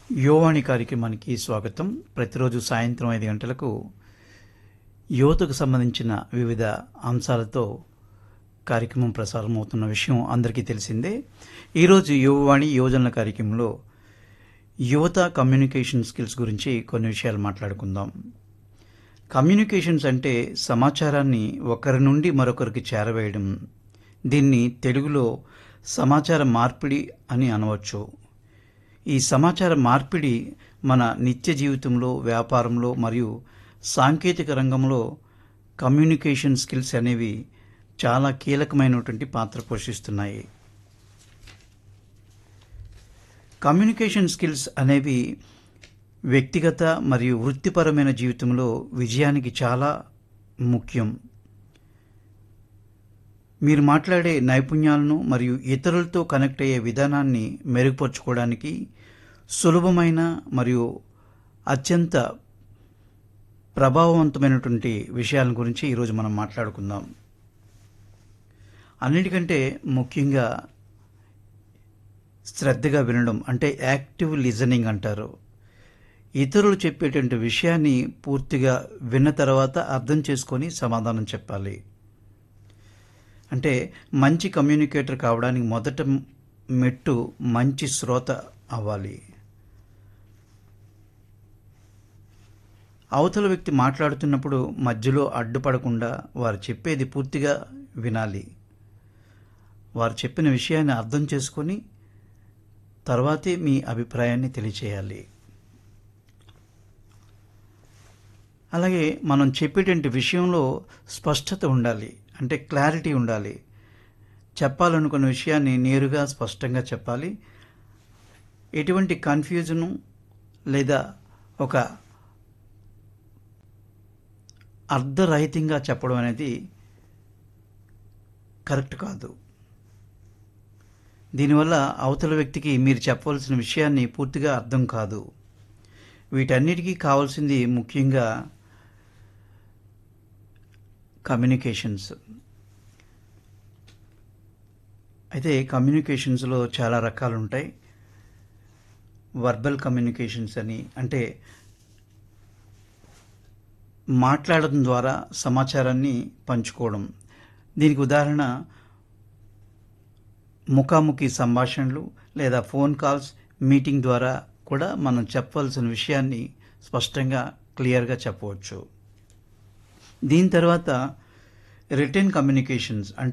యువవాణి కార్యక్రమానికి స్వాగతం ప్రతిరోజు సాయంత్రం ఐదు గంటలకు యువతకు సంబంధించిన వివిధ అంశాలతో కార్యక్రమం ప్రసారం అవుతున్న విషయం అందరికీ తెలిసిందే ఈరోజు యువవాణి యువజనుల కార్యక్రమంలో యువత కమ్యూనికేషన్ స్కిల్స్ గురించి కొన్ని విషయాలు మాట్లాడుకుందాం కమ్యూనికేషన్స్ అంటే సమాచారాన్ని ఒకరి నుండి మరొకరికి చేరవేయడం దీన్ని తెలుగులో సమాచార మార్పిడి అని అనవచ్చు ఈ సమాచార మార్పిడి మన నిత్య జీవితంలో వ్యాపారంలో మరియు సాంకేతిక రంగంలో కమ్యూనికేషన్ స్కిల్స్ అనేవి చాలా కీలకమైనటువంటి పాత్ర పోషిస్తున్నాయి కమ్యూనికేషన్ స్కిల్స్ అనేవి వ్యక్తిగత మరియు వృత్తిపరమైన జీవితంలో విజయానికి చాలా ముఖ్యం మీరు మాట్లాడే నైపుణ్యాలను మరియు ఇతరులతో కనెక్ట్ అయ్యే విధానాన్ని మెరుగుపరుచుకోవడానికి సులభమైన మరియు అత్యంత ప్రభావవంతమైనటువంటి విషయాల గురించి ఈరోజు మనం మాట్లాడుకుందాం అన్నిటికంటే ముఖ్యంగా శ్రద్ధగా వినడం అంటే యాక్టివ్ లిజనింగ్ అంటారు ఇతరులు చెప్పేటువంటి విషయాన్ని పూర్తిగా విన్న తర్వాత అర్థం చేసుకొని సమాధానం చెప్పాలి అంటే మంచి కమ్యూనికేటర్ కావడానికి మొదట మెట్టు మంచి శ్రోత అవ్వాలి అవతల వ్యక్తి మాట్లాడుతున్నప్పుడు మధ్యలో అడ్డుపడకుండా వారు చెప్పేది పూర్తిగా వినాలి వారు చెప్పిన విషయాన్ని అర్థం చేసుకొని తర్వాతే మీ అభిప్రాయాన్ని తెలియచేయాలి అలాగే మనం చెప్పేటువంటి విషయంలో స్పష్టత ఉండాలి అంటే క్లారిటీ ఉండాలి చెప్పాలనుకున్న విషయాన్ని నేరుగా స్పష్టంగా చెప్పాలి ఎటువంటి కన్ఫ్యూజను లేదా ఒక అర్ధరహితంగా చెప్పడం అనేది కరెక్ట్ కాదు దీనివల్ల అవతల వ్యక్తికి మీరు చెప్పవలసిన విషయాన్ని పూర్తిగా అర్థం కాదు వీటన్నిటికీ కావాల్సింది ముఖ్యంగా కమ్యూనికేషన్స్ అయితే కమ్యూనికేషన్స్లో చాలా రకాలు ఉంటాయి వర్బల్ కమ్యూనికేషన్స్ అని అంటే మాట్లాడడం ద్వారా సమాచారాన్ని పంచుకోవడం దీనికి ఉదాహరణ ముఖాముఖి సంభాషణలు లేదా ఫోన్ కాల్స్ మీటింగ్ ద్వారా కూడా మనం చెప్పవలసిన విషయాన్ని స్పష్టంగా క్లియర్గా చెప్పవచ్చు దీని తర్వాత రిటర్న్ కమ్యూనికేషన్స్ అంటే